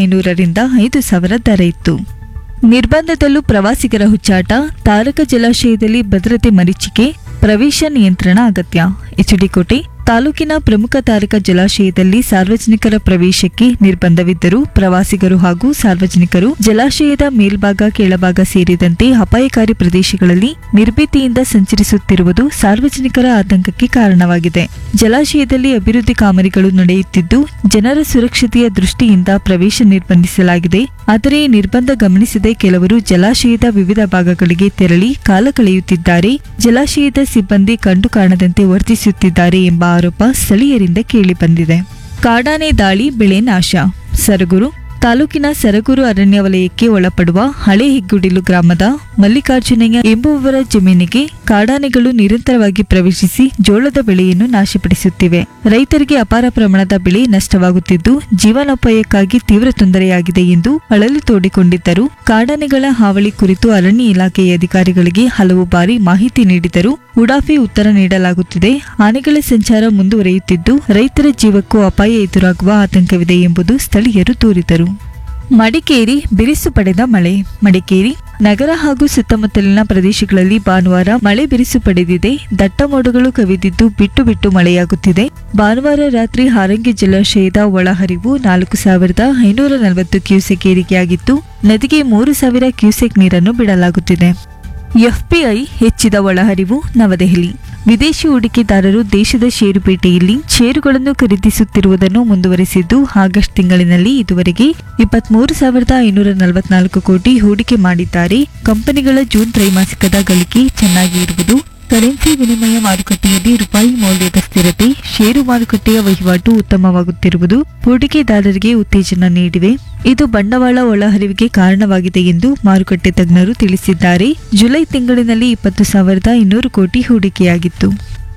ಐನೂರರಿಂದ ಐದು ಸಾವಿರ ದರ ಇತ್ತು ನಿರ್ಬಂಧದಲ್ಲೂ ಪ್ರವಾಸಿಗರ ಹುಚ್ಚಾಟ ತಾರಕ ಜಲಾಶಯದಲ್ಲಿ ಭದ್ರತೆ ಮರೀಚಿಕೆ ಪ್ರವೇಶ ನಿಯಂತ್ರಣ ಅಗತ್ಯ ಎಚ್ಡಿಕೋಟೆ ತಾಲೂಕಿನ ಪ್ರಮುಖ ತಾರಕ ಜಲಾಶಯದಲ್ಲಿ ಸಾರ್ವಜನಿಕರ ಪ್ರವೇಶಕ್ಕೆ ನಿರ್ಬಂಧವಿದ್ದರೂ ಪ್ರವಾಸಿಗರು ಹಾಗೂ ಸಾರ್ವಜನಿಕರು ಜಲಾಶಯದ ಮೇಲ್ಭಾಗ ಕೆಳಭಾಗ ಸೇರಿದಂತೆ ಅಪಾಯಕಾರಿ ಪ್ರದೇಶಗಳಲ್ಲಿ ನಿರ್ಭೀತಿಯಿಂದ ಸಂಚರಿಸುತ್ತಿರುವುದು ಸಾರ್ವಜನಿಕರ ಆತಂಕಕ್ಕೆ ಕಾರಣವಾಗಿದೆ ಜಲಾಶಯದಲ್ಲಿ ಅಭಿವೃದ್ಧಿ ಕಾಮಗಾರಿಗಳು ನಡೆಯುತ್ತಿದ್ದು ಜನರ ಸುರಕ್ಷತೆಯ ದೃಷ್ಟಿಯಿಂದ ಪ್ರವೇಶ ನಿರ್ಬಂಧಿಸಲಾಗಿದೆ ಆದರೆ ಈ ನಿರ್ಬಂಧ ಗಮನಿಸದೆ ಕೆಲವರು ಜಲಾಶಯದ ವಿವಿಧ ಭಾಗಗಳಿಗೆ ತೆರಳಿ ಕಾಲ ಕಳೆಯುತ್ತಿದ್ದಾರೆ ಜಲಾಶಯದ ಸಿಬ್ಬಂದಿ ಕಂಡು ಕಾಣದಂತೆ ವರ್ತಿಸುತ್ತಿದ್ದಾರೆ ಎಂಬ ಆರೋಪ ಸ್ಥಳೀಯರಿಂದ ಕೇಳಿಬಂದಿದೆ ಕಾಡಾನೆ ದಾಳಿ ಬೆಳೆ ನಾಶ ಸರಗೂರು ತಾಲೂಕಿನ ಸರಗೂರು ಅರಣ್ಯ ವಲಯಕ್ಕೆ ಒಳಪಡುವ ಹಳೆ ಹೆಗ್ಗುಡಿಲು ಗ್ರಾಮದ ಮಲ್ಲಿಕಾರ್ಜುನಯ್ಯ ಎಂಬುವವರ ಜಮೀನಿಗೆ ಕಾಡಾನೆಗಳು ನಿರಂತರವಾಗಿ ಪ್ರವೇಶಿಸಿ ಜೋಳದ ಬೆಳೆಯನ್ನು ನಾಶಪಡಿಸುತ್ತಿವೆ ರೈತರಿಗೆ ಅಪಾರ ಪ್ರಮಾಣದ ಬೆಳೆ ನಷ್ಟವಾಗುತ್ತಿದ್ದು ಜೀವನೋಪಾಯಕ್ಕಾಗಿ ತೀವ್ರ ತೊಂದರೆಯಾಗಿದೆ ಎಂದು ಅಳಲು ತೋಡಿಕೊಂಡಿದ್ದರು ಕಾಡಾನೆಗಳ ಹಾವಳಿ ಕುರಿತು ಅರಣ್ಯ ಇಲಾಖೆಯ ಅಧಿಕಾರಿಗಳಿಗೆ ಹಲವು ಬಾರಿ ಮಾಹಿತಿ ನೀಡಿದರೂ ಉಡಾಫೆ ಉತ್ತರ ನೀಡಲಾಗುತ್ತಿದೆ ಆನೆಗಳ ಸಂಚಾರ ಮುಂದುವರಿಯುತ್ತಿದ್ದು ರೈತರ ಜೀವಕ್ಕೂ ಅಪಾಯ ಎದುರಾಗುವ ಆತಂಕವಿದೆ ಎಂಬುದು ಸ್ಥಳೀಯರು ದೂರಿದರು ಮಡಿಕೇರಿ ಬಿರುಸು ಪಡೆದ ಮಳೆ ಮಡಿಕೇರಿ ನಗರ ಹಾಗೂ ಸುತ್ತಮುತ್ತಲಿನ ಪ್ರದೇಶಗಳಲ್ಲಿ ಭಾನುವಾರ ಮಳೆ ಬಿರುಸು ಪಡೆದಿದೆ ದಟ್ಟ ಮೋಡಗಳು ಕವಿದಿದ್ದು ಬಿಟ್ಟು ಬಿಟ್ಟು ಮಳೆಯಾಗುತ್ತಿದೆ ಭಾನುವಾರ ರಾತ್ರಿ ಹಾರಂಗಿ ಜಲಾಶಯದ ಒಳಹರಿವು ನಾಲ್ಕು ಸಾವಿರದ ಐನೂರ ನಲವತ್ತು ಕ್ಯೂಸೆಕ್ ಏರಿಕೆಯಾಗಿತ್ತು ನದಿಗೆ ಮೂರು ಸಾವಿರ ಕ್ಯೂಸೆಕ್ ನೀರನ್ನು ಬಿಡಲಾಗುತ್ತಿದೆ ಎಫ್ಪಿಐ ಹೆಚ್ಚಿದ ಒಳಹರಿವು ನವದೆಹಲಿ ವಿದೇಶಿ ಹೂಡಿಕೆದಾರರು ದೇಶದ ಷೇರುಪೇಟೆಯಲ್ಲಿ ಷೇರುಗಳನ್ನು ಖರೀದಿಸುತ್ತಿರುವುದನ್ನು ಮುಂದುವರೆಸಿದ್ದು ಆಗಸ್ಟ್ ತಿಂಗಳಿನಲ್ಲಿ ಇದುವರೆಗೆ ಇಪ್ಪತ್ಮೂರು ಸಾವಿರದ ಐನೂರ ನಲವತ್ನಾಲ್ಕು ಕೋಟಿ ಹೂಡಿಕೆ ಮಾಡಿದ್ದಾರೆ ಕಂಪನಿಗಳ ಜೂನ್ ತ್ರೈಮಾಸಿಕದ ಗಳಿಕೆ ಚೆನ್ನಾಗಿ ಇರುವುದು ಕರೆನ್ಸಿ ವಿನಿಮಯ ಮಾರುಕಟ್ಟೆಯಲ್ಲಿ ರೂಪಾಯಿ ಮೌಲ್ಯದ ಸ್ಥಿರತೆ ಷೇರು ಮಾರುಕಟ್ಟೆಯ ವಹಿವಾಟು ಉತ್ತಮವಾಗುತ್ತಿರುವುದು ಹೂಡಿಕೆದಾರರಿಗೆ ಉತ್ತೇಜನ ನೀಡಿವೆ ಇದು ಬಂಡವಾಳ ಒಳಹರಿವಿಗೆ ಕಾರಣವಾಗಿದೆ ಎಂದು ಮಾರುಕಟ್ಟೆ ತಜ್ಞರು ತಿಳಿಸಿದ್ದಾರೆ ಜುಲೈ ತಿಂಗಳಿನಲ್ಲಿ ಇಪ್ಪತ್ತು ಸಾವಿರದ ಇನ್ನೂರು ಕೋಟಿ ಹೂಡಿಕೆಯಾಗಿತ್ತು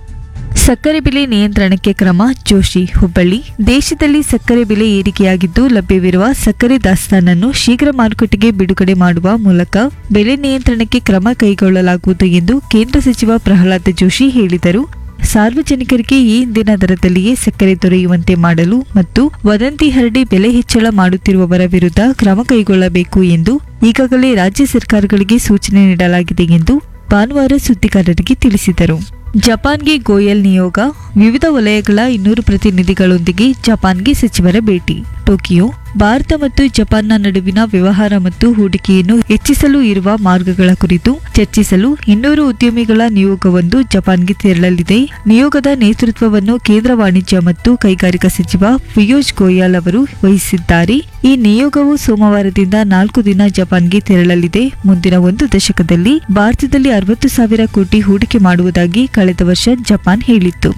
ಸಕ್ಕರೆ ಬೆಲೆ ನಿಯಂತ್ರಣಕ್ಕೆ ಕ್ರಮ ಜೋಶಿ ಹುಬ್ಬಳ್ಳಿ ದೇಶದಲ್ಲಿ ಸಕ್ಕರೆ ಬೆಲೆ ಏರಿಕೆಯಾಗಿದ್ದು ಲಭ್ಯವಿರುವ ಸಕ್ಕರೆ ದಾಸ್ತಾನನ್ನು ಶೀಘ್ರ ಮಾರುಕಟ್ಟೆಗೆ ಬಿಡುಗಡೆ ಮಾಡುವ ಮೂಲಕ ಬೆಲೆ ನಿಯಂತ್ರಣಕ್ಕೆ ಕ್ರಮ ಕೈಗೊಳ್ಳಲಾಗುವುದು ಎಂದು ಕೇಂದ್ರ ಸಚಿವ ಪ್ರಹ್ಲಾದ್ ಜೋಶಿ ಹೇಳಿದರು ಸಾರ್ವಜನಿಕರಿಗೆ ಈ ಹಿಂದಿನ ದರದಲ್ಲಿಯೇ ಸಕ್ಕರೆ ದೊರೆಯುವಂತೆ ಮಾಡಲು ಮತ್ತು ವದಂತಿ ಹರಡಿ ಬೆಲೆ ಹೆಚ್ಚಳ ಮಾಡುತ್ತಿರುವವರ ವಿರುದ್ಧ ಕ್ರಮ ಕೈಗೊಳ್ಳಬೇಕು ಎಂದು ಈಗಾಗಲೇ ರಾಜ್ಯ ಸರ್ಕಾರಗಳಿಗೆ ಸೂಚನೆ ನೀಡಲಾಗಿದೆ ಎಂದು ಭಾನುವಾರ ಸುದ್ದಿಗಾರರಿಗೆ ತಿಳಿಸಿದರು ಜಪಾನ್ಗೆ ಗೋಯಲ್ ನಿಯೋಗ ವಿವಿಧ ವಲಯಗಳ ಇನ್ನೂರು ಪ್ರತಿನಿಧಿಗಳೊಂದಿಗೆ ಜಪಾನ್ಗೆ ಸಚಿವರ ಭೇಟಿ ಟೋಕಿಯೋ ಭಾರತ ಮತ್ತು ಜಪಾನ್ನ ನಡುವಿನ ವ್ಯವಹಾರ ಮತ್ತು ಹೂಡಿಕೆಯನ್ನು ಹೆಚ್ಚಿಸಲು ಇರುವ ಮಾರ್ಗಗಳ ಕುರಿತು ಚರ್ಚಿಸಲು ಇನ್ನೂರು ಉದ್ಯಮಿಗಳ ನಿಯೋಗವೊಂದು ಜಪಾನ್ಗೆ ತೆರಳಲಿದೆ ನಿಯೋಗದ ನೇತೃತ್ವವನ್ನು ಕೇಂದ್ರ ವಾಣಿಜ್ಯ ಮತ್ತು ಕೈಗಾರಿಕಾ ಸಚಿವ ಪಿಯೂಷ್ ಗೋಯಲ್ ಅವರು ವಹಿಸಿದ್ದಾರೆ ಈ ನಿಯೋಗವು ಸೋಮವಾರದಿಂದ ನಾಲ್ಕು ದಿನ ಜಪಾನ್ಗೆ ತೆರಳಲಿದೆ ಮುಂದಿನ ಒಂದು ದಶಕದಲ್ಲಿ ಭಾರತದಲ್ಲಿ ಅರವತ್ತು ಸಾವಿರ ಕೋಟಿ ಹೂಡಿಕೆ ಮಾಡುವುದಾಗಿ ಕಳೆದ ವರ್ಷ ಜಪಾನ್ ಹೇಳಿತ್ತು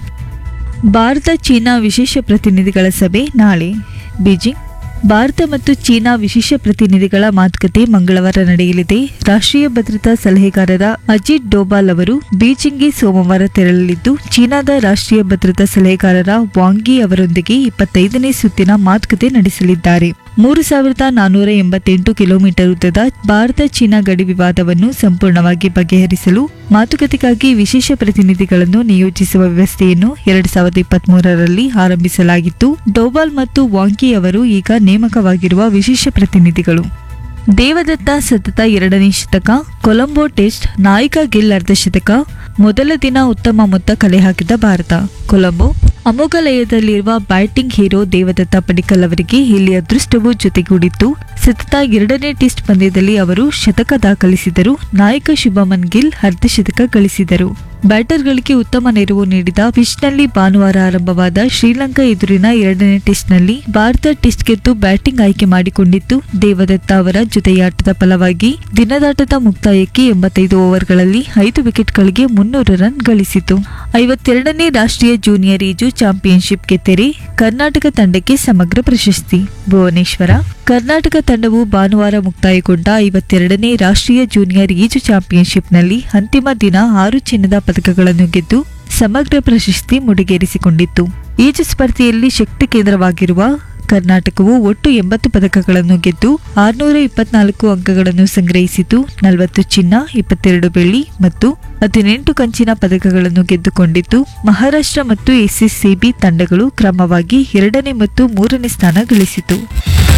ಭಾರತ ಚೀನಾ ವಿಶೇಷ ಪ್ರತಿನಿಧಿಗಳ ಸಭೆ ನಾಳೆ ಬೀಜಿಂಗ್ ಭಾರತ ಮತ್ತು ಚೀನಾ ವಿಶೇಷ ಪ್ರತಿನಿಧಿಗಳ ಮಾತುಕತೆ ಮಂಗಳವಾರ ನಡೆಯಲಿದೆ ರಾಷ್ಟ್ರೀಯ ಭದ್ರತಾ ಸಲಹೆಗಾರರ ಅಜಿತ್ ಡೋಬಾಲ್ ಅವರು ಬೀಜಿಂಗ್ಗೆ ಸೋಮವಾರ ತೆರಳಲಿದ್ದು ಚೀನಾದ ರಾಷ್ಟ್ರೀಯ ಭದ್ರತಾ ಸಲಹೆಗಾರರ ವಾಂಗಿ ಅವರೊಂದಿಗೆ ಇಪ್ಪತ್ತೈದನೇ ಸುತ್ತಿನ ಮಾತುಕತೆ ನಡೆಸಲಿದ್ದಾರೆ ಮೂರು ಸಾವಿರದ ನಾನ್ನೂರ ಎಂಬತ್ತೆಂಟು ಕಿಲೋಮೀಟರ್ ಉದ್ದದ ಭಾರತ ಚೀನಾ ಗಡಿ ವಿವಾದವನ್ನು ಸಂಪೂರ್ಣವಾಗಿ ಬಗೆಹರಿಸಲು ಮಾತುಕತೆಗಾಗಿ ವಿಶೇಷ ಪ್ರತಿನಿಧಿಗಳನ್ನು ನಿಯೋಜಿಸುವ ವ್ಯವಸ್ಥೆಯನ್ನು ಎರಡ್ ಸಾವಿರದ ಇಪ್ಪತ್ಮೂರರಲ್ಲಿ ಆರಂಭಿಸಲಾಗಿತ್ತು ಡೋಬಾಲ್ ಮತ್ತು ವಾಂಕಿ ಅವರು ಈಗ ನೇಮಕವಾಗಿರುವ ವಿಶೇಷ ಪ್ರತಿನಿಧಿಗಳು ದೇವದತ್ತ ಸತತ ಎರಡನೇ ಶತಕ ಕೊಲಂಬೋ ಟೆಸ್ಟ್ ನಾಯಕ ಗಿಲ್ ಅರ್ಧಶತಕ ಮೊದಲ ದಿನ ಉತ್ತಮ ಮೊತ್ತ ಕಲೆ ಹಾಕಿದ ಭಾರತ ಕೊಲಂಬೋ ಅಮೋಘ ಲಯದಲ್ಲಿರುವ ಬ್ಯಾಟಿಂಗ್ ಹೀರೋ ದೇವದತ್ತ ಪಡಿಕಲ್ ಅವರಿಗೆ ಇಲ್ಲಿ ಅದೃಷ್ಟವು ಜೊತೆಗೂಡಿತ್ತು ಸತತ ಎರಡನೇ ಟೆಸ್ಟ್ ಪಂದ್ಯದಲ್ಲಿ ಅವರು ಶತಕ ದಾಖಲಿಸಿದರು ನಾಯಕ ಶುಭಮನ್ ಗಿಲ್ ಅರ್ಧಶತಕ ಗಳಿಸಿದರು ಬ್ಯಾಟರ್ಗಳಿಗೆ ಉತ್ತಮ ನೆರವು ನೀಡಿದ ಪಿಚ್ನಲ್ಲಿ ಭಾನುವಾರ ಆರಂಭವಾದ ಶ್ರೀಲಂಕಾ ಎದುರಿನ ಎರಡನೇ ಟೆಸ್ಟ್ನಲ್ಲಿ ಭಾರತ ಟೆಸ್ಟ್ ಗೆದ್ದು ಬ್ಯಾಟಿಂಗ್ ಆಯ್ಕೆ ಮಾಡಿಕೊಂಡಿತ್ತು ದೇವದತ್ತ ಅವರ ಜೊತೆಯಾಟದ ಫಲವಾಗಿ ದಿನದಾಟದ ಮುಕ್ತಾಯಕ್ಕೆ ಎಂಬತ್ತೈದು ಓವರ್ಗಳಲ್ಲಿ ಐದು ವಿಕೆಟ್ಗಳಿಗೆ ಮುನ್ನೂರು ರನ್ ಗಳಿಸಿತು ಐವತ್ತೆರಡನೇ ರಾಷ್ಟ್ರೀಯ ಜೂನಿಯರ್ ಈಜು ಚಾಂಪಿಯನ್ಶಿಪ್ಗೆ ತೆರೆ ಕರ್ನಾಟಕ ತಂಡಕ್ಕೆ ಸಮಗ್ರ ಪ್ರಶಸ್ತಿ ಭುವನೇಶ್ವರ ಕರ್ನಾಟಕ ತಂಡವು ಭಾನುವಾರ ಮುಕ್ತಾಯಗೊಂಡ ಐವತ್ತೆರಡನೇ ರಾಷ್ಟ್ರೀಯ ಜೂನಿಯರ್ ಈಜು ಚಾಂಪಿಯನ್ಶಿಪ್ನಲ್ಲಿ ಅಂತಿಮ ದಿನ ಆರು ಚಿನ್ನದ ಪದಕಗಳನ್ನು ಗೆದ್ದು ಸಮಗ್ರ ಪ್ರಶಸ್ತಿ ಮುಡಿಗೇರಿಸಿಕೊಂಡಿತ್ತು ಈಜು ಸ್ಪರ್ಧೆಯಲ್ಲಿ ಶಕ್ತಿ ಕೇಂದ್ರವಾಗಿರುವ ಕರ್ನಾಟಕವು ಒಟ್ಟು ಎಂಬತ್ತು ಪದಕಗಳನ್ನು ಗೆದ್ದು ಆರುನೂರ ಇಪ್ಪತ್ನಾಲ್ಕು ಅಂಕಗಳನ್ನು ಸಂಗ್ರಹಿಸಿತು ನಲವತ್ತು ಚಿನ್ನ ಇಪ್ಪತ್ತೆರಡು ಬೆಳ್ಳಿ ಮತ್ತು ಹದಿನೆಂಟು ಕಂಚಿನ ಪದಕಗಳನ್ನು ಗೆದ್ದುಕೊಂಡಿತ್ತು ಮಹಾರಾಷ್ಟ್ರ ಮತ್ತು ಎಸ್ಎಸ್ಸಿಬಿ ತಂಡಗಳು ಕ್ರಮವಾಗಿ ಎರಡನೇ ಮತ್ತು ಮೂರನೇ ಸ್ಥಾನ ಗಳಿಸಿತು